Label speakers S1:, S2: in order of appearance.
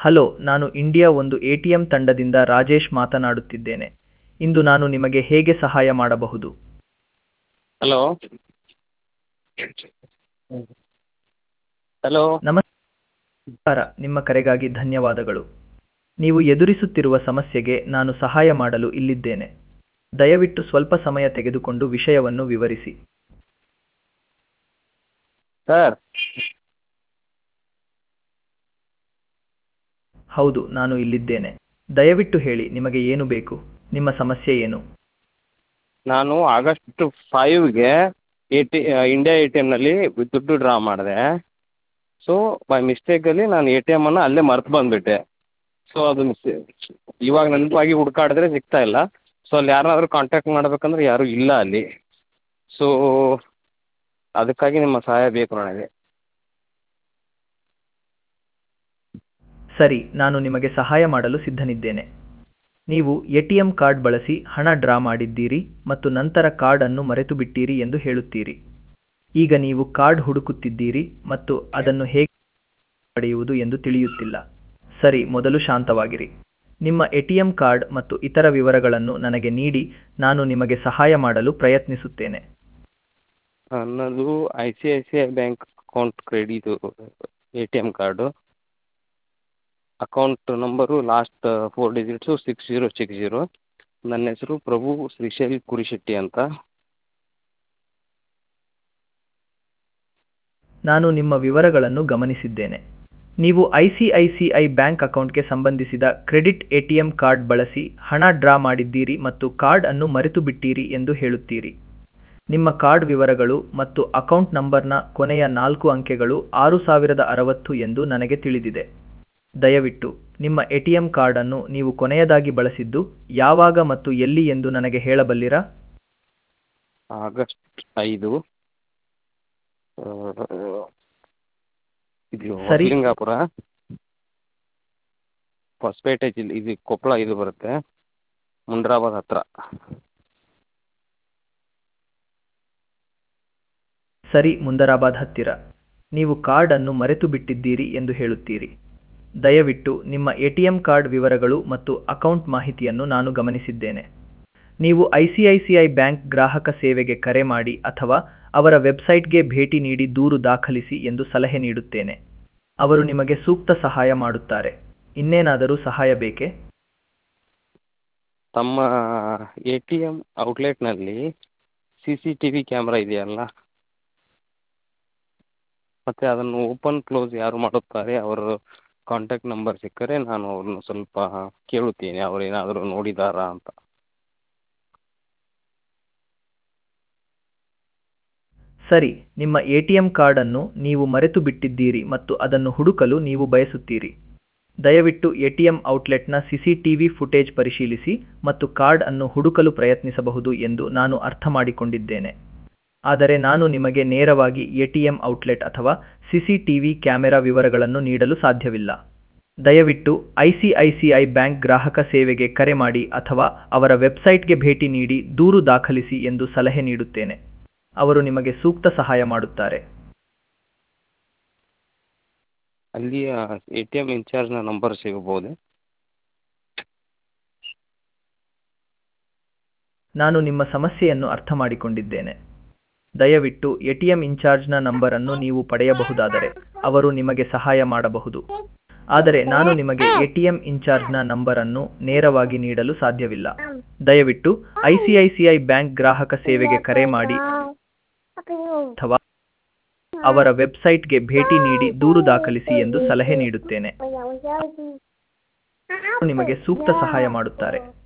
S1: Hello ನಾನು India ಒಂದು A T M ತಂಡದಿಂದ ರಾಜೇಶ್ ಮಾತನಾಡುತ್ತಿದ್ದೇನೆ ಇಂದು ನಾನು ನಿಮಗೆ ಹೇಗೆ ಸಹಾಯ ಮಾಡಬಹುದು
S2: ಹಲೋ ಹಲೋ
S1: ನಮಸ್ಕಾರ ನಿಮ್ಮ ಕರೆಗಾಗಿ ಧನ್ಯವಾದಗಳು ನೀವು ಎದುರಿಸುತ್ತಿರುವ ಸಮಸ್ಯೆಗೆ ನಾನು ಸಹಾಯ ಮಾಡಲು ಇಲ್ಲಿದ್ದೇನೆ ದಯವಿಟ್ಟು ಸ್ವಲ್ಪ ಸಮಯ ತೆಗೆದುಕೊಂಡು ವಿಷಯವನ್ನು ವಿವರಿಸಿ
S2: ಸರ್
S1: ಹೌದು ನಾನು ಇಲ್ಲಿದ್ದೇನೆ ದಯವಿಟ್ಟು ಹೇಳಿ ನಿಮಗೆ ಏನು ಬೇಕು ನಿಮ್ಮ ಸಮಸ್ಯೆ ಏನು
S2: ನಾನು ಆಗಸ್ಟ್ ಫೈವ್ಗೆ A T India A T ಎಮ್ನಲ್ಲಿ ದುಡ್ಡು ಡ್ರಾ ಮಾಡಿದೆ ಸೊ ಬೈ ಮಿಸ್ಟೇಕಲ್ಲಿ ನಾನು ಎ ಟಿ ಎಮ್ಮನ್ನು ಅಲ್ಲೇ ಮರ್ತು ಬಂದುಬಿಟ್ಟೆ ಸೊ ಅದು ಮಿಸ್ಟೇ ಇವಾಗ ನೆನಪಾಗಿ ಹುಡುಕಾಡಿದ್ರೆ ಸಿಗ್ತಾ ಇಲ್ಲ ಸೊ ಅಲ್ಲಿ ಯಾರನ್ನಾದ್ರೂ ಕಾಂಟ್ಯಾಕ್ಟ್ ಮಾಡಬೇಕಂದ್ರೆ ಯಾರೂ ಇಲ್ಲ ಅಲ್ಲಿ ಸೊ ಅದಕ್ಕಾಗಿ ನಿಮ್ಮ ಸಹಾಯ ಬೇಕು ನನಗೆ
S1: ಸರಿ ನಾನು ನಿಮಗೆ ಸಹಾಯ ಮಾಡಲು ಸಿದ್ಧನಿದ್ದೇನೆ ನೀವು ಎ ಟಿ ಎಂ ಕಾರ್ಡ್ ಬಳಸಿ ಹಣ ಡ್ರಾ ಮಾಡಿದ್ದೀರಿ ಮತ್ತು ನಂತರ ಕಾರ್ಡ್ ಅನ್ನು ಮರೆತು ಬಿಟ್ಟಿರಿ ಎಂದು ಹೇಳುತ್ತೀರಿ ಈಗ ನೀವು ಕಾರ್ಡ್ ಹುಡುಕುತ್ತಿದ್ದೀರಿ ಮತ್ತು ಅದನ್ನು ಹೇಗೆ ಪಡೆಯುವುದು ಎಂದು ತಿಳಿಯುತ್ತಿಲ್ಲ ಸರಿ ಮೊದಲು ಶಾಂತವಾಗಿರಿ ನಿಮ್ಮ ಎ ಟಿ ಎಂ ಕಾರ್ಡ್ ಮತ್ತು ಇತರ ವಿವರಗಳನ್ನು ನನಗೆ ನೀಡಿ ನಾನು ನಿಮಗೆ ಸಹಾಯ ಮಾಡಲು ಪ್ರಯತ್ನಿಸುತ್ತೇನೆ
S2: ನನ್ನದು I C I C I bank account credit A T M card account number last four digits six zero six zero ನನ್ನ ಹೆಸರು ಪ್ರಭು ಶ್ರೀಶೈಲ್ ಕುರಿಶೆಟ್ಟಿ ಅಂತ
S1: ನಾನು ನಿಮ್ಮ ವಿವರಗಳನ್ನು ಗಮನಿಸಿದ್ದೇನೆ ನೀವು I C I C I bank ಅಕೌಂಟ್ಗೆ ಸಂಬಂಧಿಸಿದ credit A T M card ಬಳಸಿ ಹಣ ಡ್ರಾ ಮಾಡಿದ್ದೀರಿ ಮತ್ತು ಕಾರ್ಡ್ ಅನ್ನು ಮರೆತು ಬಿಟ್ಟಿರಿ ಎಂದು ಹೇಳುತ್ತೀರಿ ನಿಮ್ಮ ಕಾರ್ಡ್ ವಿವರಗಳು ಮತ್ತು ಅಕೌಂಟ್ ನಂಬರ್ನ ಕೊನೆಯ ನಾಲ್ಕು ಅಂಕೆಗಳು ಆರು ಸಾವಿರದ ಅರವತ್ತು ಎಂದು ನನಗೆ ತಿಳಿದಿದೆ ದಯವಿಟ್ಟು ನಿಮ್ಮ ಎ ಟಿ ಎಂ ಕಾರ್ಡನ್ನು ನೀವು ಕೊನೆಯದಾಗಿ ಬಳಸಿದ್ದು ಯಾವಾಗ ಮತ್ತು ಎಲ್ಲಿ ಎಂದು ನನಗೆ ಹೇಳಬಲ್ಲಿರಾ
S2: ಆಗಸ್ಟ್ ಐದು ಇದು
S1: ಸರಿ.
S2: ಲಿಂಗಾಪುರ ಹೊಸಪೇಟೆ ಜಿಲ್ಲೆ ಇದು ಕೊಪ್ಪಳ ಇದು ಬರುತ್ತೆ ಮುಂಡ್ರಾಬಾದ್ ಹತ್ತಿರ
S1: ಸರಿ ಮುಂದರಾಬಾದ್ ಹತ್ತಿರ ನೀವು ಕಾರ್ಡ್ ಅನ್ನು ಮರೆತು ಬಿಟ್ಟಿದ್ದೀರಿ ಎಂದು ಹೇಳುತ್ತೀರಿ ದಯವಿಟ್ಟು ನಿಮ್ಮ ಎ ಟಿ ಎಂ ಕಾರ್ಡ್ ವಿವರಗಳು ಮತ್ತು ಅಕೌಂಟ್ ಮಾಹಿತಿಯನ್ನು ನಾನು ಗಮನಿಸಿದ್ದೇನೆ ನೀವು I C I C I bank ಗ್ರಾಹಕ ಸೇವೆಗೆ ಕರೆ ಮಾಡಿ ಅಥವಾ ಅವರ ವೆಬ್ಸೈಟ್ಗೆ ಭೇಟಿ ನೀಡಿ ದೂರು ದಾಖಲಿಸಿ ಎಂದು ಸಲಹೆ ನೀಡುತ್ತೇನೆ ಅವರು ನಿಮಗೆ ಸೂಕ್ತ ಸಹಾಯ ಮಾಡುತ್ತಾರೆ ಇನ್ನೇನಾದರೂ ಸಹಾಯ ಬೇಕೇ
S2: ತಮ್ಮ ಎ ಟಿ ಎಮ್ ಔಟ್ಲೆಟ್ನಲ್ಲಿ C C T V camera ಇದೆಯಲ್ಲ ಮತ್ತು ಅದನ್ನು ಓಪನ್ ಕ್ಲೋಸ್ ಯಾರು ಮಾಡುತ್ತಾರೆ ಅವರು ಕಾಂಟ್ಯಾಕ್ಟ್ ನಂಬರ್ ಸಿಕ್ಕರೆ ನಾನು ಅವ್ರನ್ನ ಸ್ವಲ್ಪ ಕೇಳುತ್ತೀನಿ ಅವ್ರು ಏನಾದರೂ ನೋಡಿದ್ದಾರಾ ಅಂತ
S1: ಸರಿ ನಿಮ್ಮ ಎ ಟಿ ಎಂ ಕಾರ್ಡನ್ನು ನೀವು ಮರೆತು ಬಿಟ್ಟಿದ್ದೀರಿ ಮತ್ತು ಅದನ್ನು ಹುಡುಕಲು ನೀವು ಬಯಸುತ್ತೀರಿ ದಯವಿಟ್ಟು ಎ ಟಿ ಎಂ ಔಟ್ಲೆಟ್ನ ಸಿಸಿಟಿವಿ ಫುಟೇಜ್ ಪರಿಶೀಲಿಸಿ ಮತ್ತು ಕಾರ್ಡ್ ಅನ್ನು ಹುಡುಕಲು ಪ್ರಯತ್ನಿಸಬಹುದು ಎಂದು ನಾನು ಅರ್ಥ ಮಾಡಿಕೊಂಡಿದ್ದೇನೆ ಆದರೆ ನಾನು ನಿಮಗೆ ನೇರವಾಗಿ ಎ ಟಿ ಎಂ ಔಟ್ಲೆಟ್ ಅಥವಾ ಸಿಸಿಟಿವಿ ಕ್ಯಾಮೆರಾ ವಿವರಗಳನ್ನು ನೀಡಲು ಸಾಧ್ಯವಿಲ್ಲ ದಯವಿಟ್ಟು I C I C I bank ಗ್ರಾಹಕ ಸೇವೆಗೆ ಕರೆ ಮಾಡಿ ಅಥವಾ ಅವರ ವೆಬ್ಸೈಟ್ಗೆ ಭೇಟಿ ನೀಡಿ ದೂರು ದಾಖಲಿಸಿ ಎಂದು ಸಲಹೆ ನೀಡುತ್ತೇನೆ ಅವರು ನಿಮಗೆ ಸೂಕ್ತ ಸಹಾಯ ಮಾಡುತ್ತಾರೆ
S2: ಅಲ್ಲಿಯ ಎ ಟಿ ಎಮ್ ಇನ್ಚಾರ್ಜ್ನ ನಂಬರ್ ಸಿಗಬಹುದೇ
S1: ನಾನು ನಿಮ್ಮ ಸಮಸ್ಯೆಯನ್ನು ಅರ್ಥ ಮಾಡಿಕೊಂಡಿದ್ದೇನೆ ದಯವಿಟ್ಟು ಎ ಟಿ ಎಂ ಇನ್ಚಾರ್ಜ್ನ ನಂಬರನ್ನು ನೀವು ಪಡೆಯಬಹುದಾದರೆ ಅವರು ನಿಮಗೆ ಸಹಾಯ ಮಾಡಬಹುದು ಆದರೆ ನಾನು ನಿಮಗೆ ಎ ಟಿ ಎಂ ಇನ್ಚಾರ್ಜ್ನ ನಂಬರನ್ನು ನೇರವಾಗಿ ನೀಡಲು ಸಾಧ್ಯವಿಲ್ಲ ದಯವಿಟ್ಟು I C I C I bank ಗ್ರಾಹಕ ಸೇವೆಗೆ ಕರೆ ಮಾಡಿ ಅಥವಾ ಅವರ ವೆಬ್ಸೈಟ್ಗೆ ಭೇಟಿ ನೀಡಿ ದೂರು ದಾಖಲಿಸಿ ಎಂದು ಸಲಹೆ ನೀಡುತ್ತೇನೆ ಅವರು ನಿಮಗೆ ಸೂಕ್ತ ಸಹಾಯ ಮಾಡುತ್ತಾರೆ